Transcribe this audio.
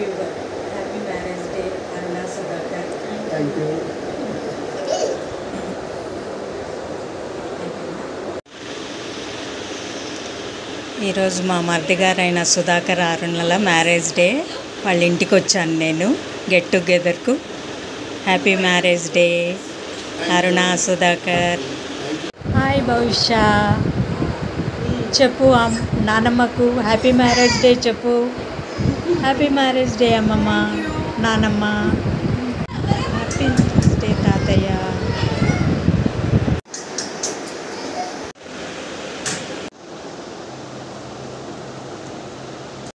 happy happy marriage day Aruna Sudhakar thank you ఈరోజు మా మరిది గారైన సుధాకర్ అరుణల మ్యారేజ్ డే వాళ్ళ ఇంటికి వచ్చాను నేను గెట్ టుగెదర్కు happy marriage day Aruna Sudhakar hi Bhavishya చెప్పు అమ్- నానమ్మకు హ్యాపీ మ్యారేజ్ డే చెప్పు హ్యాపీ మ్యారేజ్ డే అమ్మమ్మ నానమ్మ హ్యాపీ మ్యారేజ్ డే తాతయ్య